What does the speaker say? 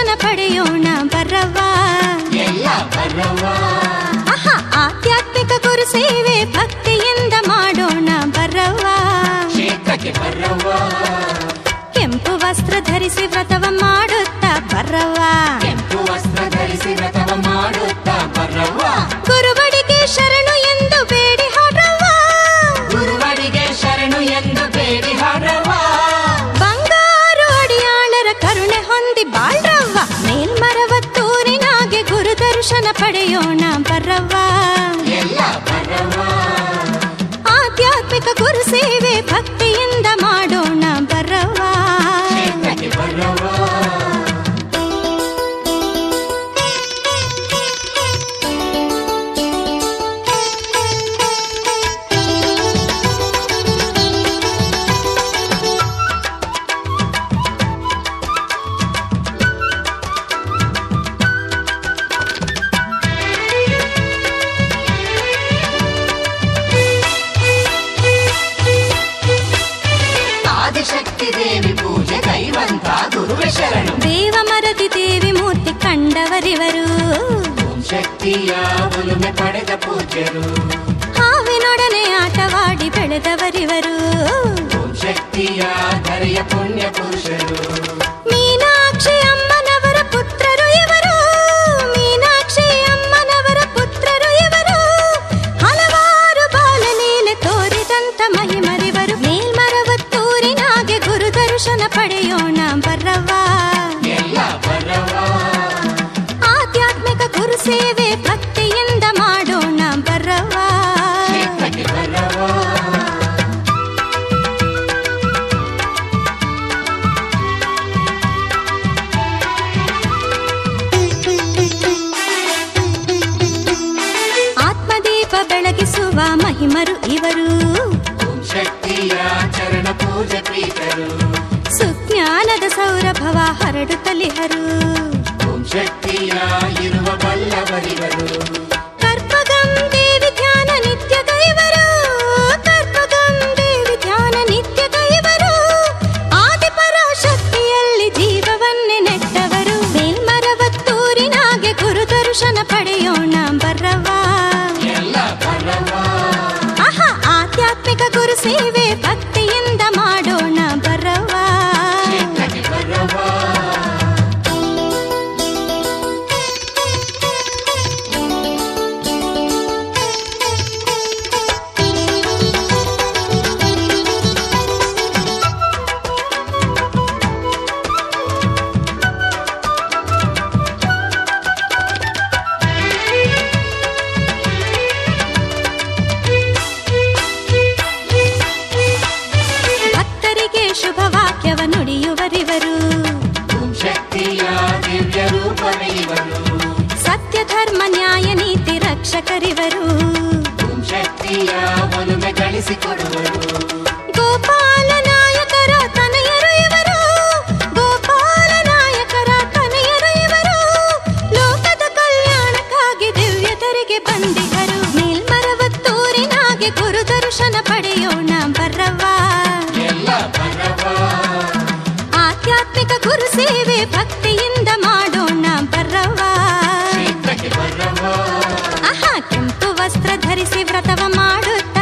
ದರ್ಶನ ಪಡೆಯೋಣ ಬರವ್ವ ಎಲ್ಲ ಬರವ್ವ ಆಹಾ ಆಧ್ಯಾತ್ಮಿಕ ಗುರು ಸೇವೆ ಭಕ್ತಿಯಿಂದ ಮಾಡೋಣ ಬರವ್ವ ಕ್ಷೇತ್ರಕ್ಕೆ ಬರವ್ವ ಕೆಂಪು ವಸ್ತ್ರ ಧರಿಸಿ ವ್ರತವ ಮಾಡುತ್ತಾ ಬರವ್ವ ಕೆಂಪು ವಸ್ತ್ರ ಧರಿಸಿ ವ್ರತವ ಮಾಡುತ್ತಾ ಬರವ್ವ ಗುರುವಡಿಗೆ ಶರಣು ಎಂದು ಬೇಡಿ ಹಾಡ್ರವ್ವ ಗುರುವರಿಗೆ ಶರಣು ಎಂದು ಬೇಡಿ ಹಾಡವ್ವ ಬಂಗಾರು ಅಡಿಯಾಳರ ಕರುಣೆ ಹೊಂದಿ ಬಾಳ್ರವ್ವ ಮೇಲ್ಮರವತ್ತೂರಿನಾಗೆ ಗುರು ದರ್ಶನ ಪಡೆಯೋಣ ಬರವ್ವ ಎಲ್ಲ ಬರವ್ವ ಆಧ್ಯಾತ್ಮಿಕ ಗುರು ಸೇವೆ ಭಕ್ತಿಯಿಂದ ಮಾಡೋಣ ಬರವ್ವ ಕ್ಷೇತ್ರಕ್ಕೆ ಬರವ್ವ ಆದಿಶಕ್ತಿ ದೇವಿ ಪೂಜೆ ಕೈವಂತ ಗುರುವೆ ಶರಣು ದೇವ ಮರದಿ ದೇವಿ ಮೂರ್ತಿ ಕಂಡವರಿವರು ಓಂ ಶಕ್ತಿಯ ಒಲುಮೆ ಪಡೆದ ಪೂಜ್ಯರು ಹಾವಿನೊಡನೆ ಆಟವಾಡಿ ಬೆಳೆದವರಿವರು ಓಂ ಶಕ್ತಿಯ ಧರೆಯ ಪುಣ್ಯ ಪುರುಷರು ಮೀನಾಕ್ಷಿ ಅಮ್ಮನವರ ಪುತ್ರರು ಇವರು ಮೀನಾಕ್ಷಿ ಅಮ್ಮನವರ ಪುತ್ರರು ಇವರು ಹಲವಾರು ಬಾಲಲೀಲೆ ತೋರಿದಂತ ಮಹಿಮರಿವರು ಮೇಲ್ಮರವತ್ತೂರಿನಾಗೆ ಗುರು ದರ್ಶನ ಪಡೆಯೋಣ ಬರವ್ವ ಎಲ್ಲ ಬರವ್ವ ಆಧ್ಯಾತ್ಮಿಕ ಗುರು ಸೇವೆ ಭಕ್ತಿಯಿಂದ ಮಾಡೋಣ ಬರವ್ವ ಕ್ಷೇತ್ರಕ್ಕೆ ಬರವ್ವ ಆತ್ಮದೀಪ ಬೆಳಗಿಸುವ ಮಹಿಮರು ಇವರು ಓಂ ಶಕ್ತಿಯ ಚರಣ ಪೂಜೆ ಪ್ರೀತರು ಸುಜ್ಞಾನದ ಸೌರಭವ ಹರಡುತ್ತಲಿಹರು ಓಂ ಶಕ್ತಿಯ ಇರುವ ಬಲ್ಲವರಿವರು ಕರ್ಪಗಂ ದೇವಿ ಧ್ಯಾನ ನಿತ್ಯ ಕೈವರು ಕರ್ಪಗಂ ದೇವಿ ಧ್ಯಾನ ನಿತ್ಯ ಕೈವರು ಆದಿಪರಾಶಕ್ತಿಯಲ್ಲಿ ಜೀವವನ್ನೇ ನೆಟ್ಟವರು ಮೇಲ್ಮರವತ್ತೂರಿನಾಗೆ ಗುರು ದರ್ಶನ ಪಡೆಯೋಣ ಬರವ್ವ ಎಲ್ಲ ಬರವ್ವ ಆಹಾ ಆಧ್ಯಾತ್ಮಿಕ ಗುರು ಸೇವೆ ಭಕ್ತಿಯಿಂದ ಮಾಡೋಣ ಬರವ್ವ ಕ್ಷೇತ್ರಕ್ಕೆ ಬರವ್ವ ಭಕ್ತರಿಗೆ ಶುಭ ವಾಕ್ಯವ ನುಡಿಯುವರಿವರು ಓಂ ಶಕ್ತಿಯ ದಿವ್ಯ ರೂಪವೇ ಇವರು ಸತ್ಯ ಧರ್ಮ ನ್ಯಾಯ ನೀತಿ ರಕ್ಷಕರಿವರು ಓಂ ಶಕ್ತಿಯ ಒಲುಮೆ ಗಳಿಸಿಕೊಡುವರು ಗೋಪಾಲ ನಾಯಕರ ತನಯರು ಇವರು ಗೋಪಾಲ ನಾಯಕರ ತನಯರು ಇವರು ಲೋಕದ ಕಲ್ಯಾಣಕ್ಕಾಗಿ ದಿವ್ಯತರಿಗೆ ಬಂದಿಗರು ಮೇಲ್ಮರವತ್ತೂರಿನಾಗೆ ಗುರು ದರ್ಶನ ಪಡೆಯೋಣ ಬರವ್ವ ಎಲ್ಲ ಬರವ್ವ ಆಧ್ಯಾತ್ಮಿಕ ಗುರು ಸೇವೆ ಭಕ್ತಿಯಿಂದ ಮಾಡೋಣ ಬರವ್ವ ಕ್ಷೇತ್ರಕ್ಕೆ ಬರವ್ವ ಆಹಾ ಕೆಂಪು ವಸ್ತ್ರ ಧರಿಸಿ ವ್ರತವ ಮಾಡುತ್ತ